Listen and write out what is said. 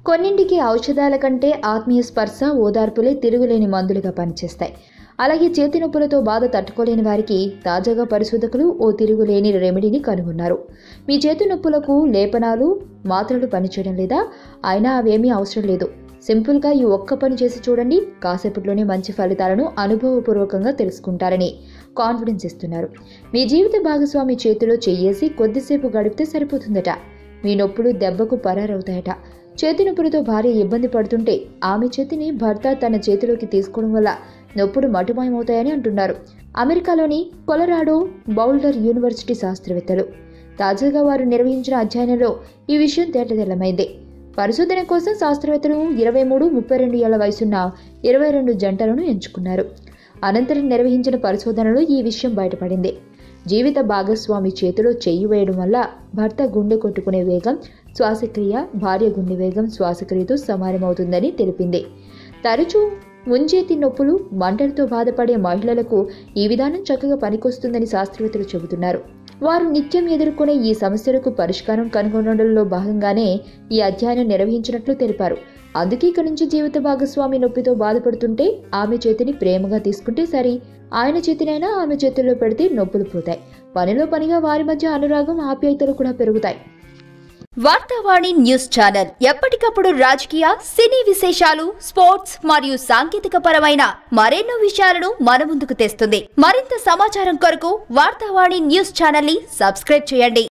కొన్నింటికి ఔషధాల కంటే ఆత్మీయ స్పర్శ ఓదార్పులే తిరుగులేని మందులుగా పనిచేస్తాయి అలాగే చేతి నొప్పులతో బాధ తట్టుకోలేని వారికి తాజాగా పరిశోధకులు ఓ తిరుగులేని రెమెడీని కనుగొన్నారు మీ చేతి నొప్పులకు లేపనాలు మాత్రలు పనిచేయడం లేదా అయినా అవేమీ అవసరం లేదు సింపుల్గా ఈ ఒక్క పని చేసి చూడండి కాసేపట్లోనే మంచి ఫలితాలను అనుభవపూర్వకంగా తెలుసుకుంటారని కాన్ఫిడెన్స్ ఇస్తున్నారు మీ జీవిత భాగస్వామి చేతిలో చెయ్యేసి కొద్దిసేపు గడిపితే సరిపోతుందట మీ నొప్పులు దెబ్బకు పరారవుతాయట చేతి నొప్పులతో భార్య ఇబ్బంది పడుతుంటే ఆమె చేతిని భర్త తన చేతిలోకి తీసుకోవడం వల్ల నొప్పులు మటుమాయమవుతాయని అంటున్నారు అమెరికాలోని కొలరాడో బౌల్డర్ యూనివర్సిటీ శాస్త్రవేత్తలు తాజాగా వారు నిర్వహించిన అధ్యయనంలో ఈ విషయం తేటతెల్లమైంది పరిశోధన కోసం శాస్త్రవేత్తలు ఇరవై మూడు ముప్పై రెండు ఏళ్ల వయసున్న ఇరవై రెండు జంటలను ఎంచుకున్నారు అనంతరం నిర్వహించిన పరిశోధనలో ఈ విషయం బయటపడింది జీవిత భాగస్వామి చేతిలో చెయ్యి వేయడం వల్ల భర్త గుండె కొట్టుకునే వేగం శ్వాసక్రియ భార్య గుండె వేగం శ్వాసక్రియతో సమానమవుతుందని తెలిపింది తరచూ ముంజేతి నొప్పులు మంటలతో బాధపడే మహిళలకు ఈ విధానం చక్కగా పనికొస్తుందని శాస్త్రవేత్తలు చెబుతున్నారు వారు నిత్యం ఎదుర్కొనే ఈ సమస్యలకు పరిష్కారం కనుగొనడంలో భాగంగానే ఈ అధ్యయనం నిర్వహించినట్లు తెలిపారు అందుకే ఇక నుంచి జీవిత భాగస్వామి నొప్పితో బాధపడుతుంటే ఆమె చేతిని ప్రేమగా తీసుకుంటే సరి ఆయన చేతినైనా ఆమె చేతుల్లో పెడితే నొప్పులు పోతాయి పనిలో పనిగా వారి మధ్య అనురాగం ఆప్యాయతలు కూడా పెరుగుతాయి వార్తావాణి న్యూస్ ఛానల్ ఎప్పటికప్పుడు రాజకీయ సినీ విశేషాలు స్పోర్ట్స్ మరియు సాంకేతిక పరమైన మరెన్నో విషయాలను మన ముందుకు తెస్తుంది మరింత సమాచారం కొరకు వార్తావాణి న్యూస్ ఛానల్ ని సబ్స్క్రైబ్ చేయండి